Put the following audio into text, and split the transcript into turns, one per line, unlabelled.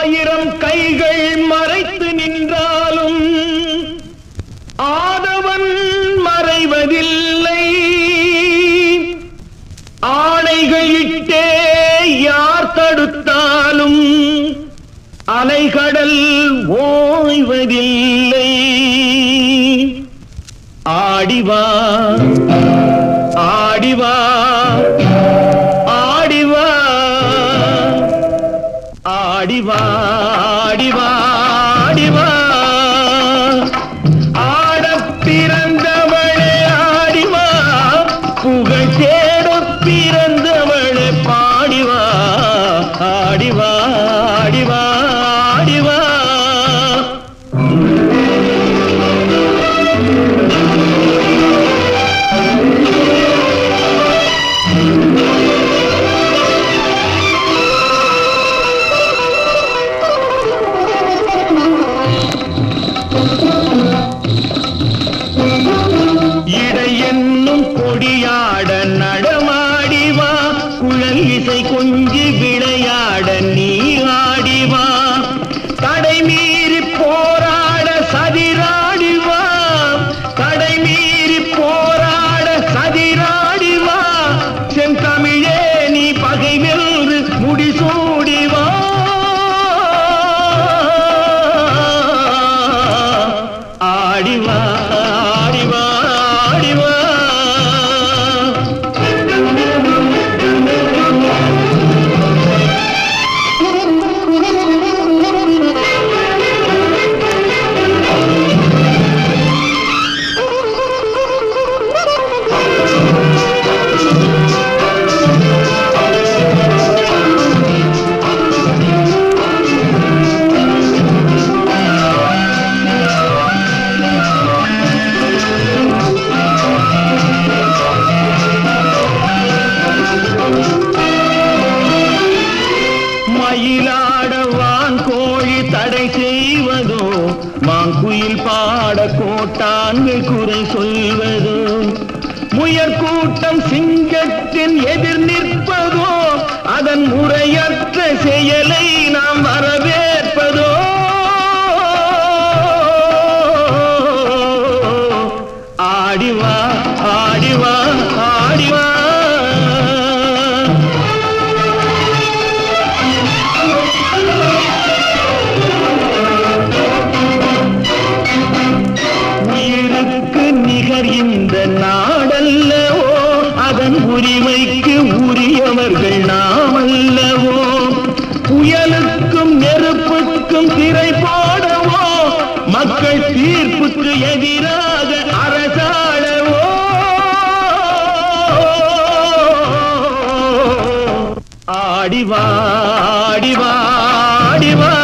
ஆயிரம் கைகள் மறைத்து நின்றாலும் ஆதவன் மறைவதில்லை ஆணைகள் இட்டே யார் தடுத்தாலும் அலைகடல் ஓய்வதில்லை ஆடிவா ஆடிவா ஆடிவா ஆடிவா ஆடிவா ஆடிவா ஆடப் பிறந்தவளே ஆடிவா புகழ் தேடப் பிறந்தவளே பாடிவா ஆடிவா ஆடிவா ஆடிவா இடை என்னும் கொடியாட நடமாடிவா குழல் இசை கொஞ்சி விளையாட நீ ஆடிவா தடை மீறி போராட சதிராடிவா தடை மீறி போராட சதிராடிவா செந்தமிழே நீ பகை வென்று முடிசூடிவா ஆடிவா ஆடிவா ஆடிவா மயிலாட வான்கோழி தடை செய்வதோ மாங்குயில் பாட கோட்டான்கள் குறை சொல்வதோ முயற்கூட்டம் சிங்கத்தின் எதிர் நிற்பதோ அதன் முறையற்ற செயலை நாம் வரவேற்பதோ ஆடிவா ஆடிவா ஆடிவா உயிருக்கு நிகர் இந்த நாடல்லவோ அதன் உரிமைக்கு உரியவர்கள் நாம் அல்லவோ புயலுக்கும் நெருப்புக்கும் திரை போடவோ மக்கள் தீர்ப்புக்கு எதிராக அரசாளவோ ஆடிவா ஆடிவா ஆடிவா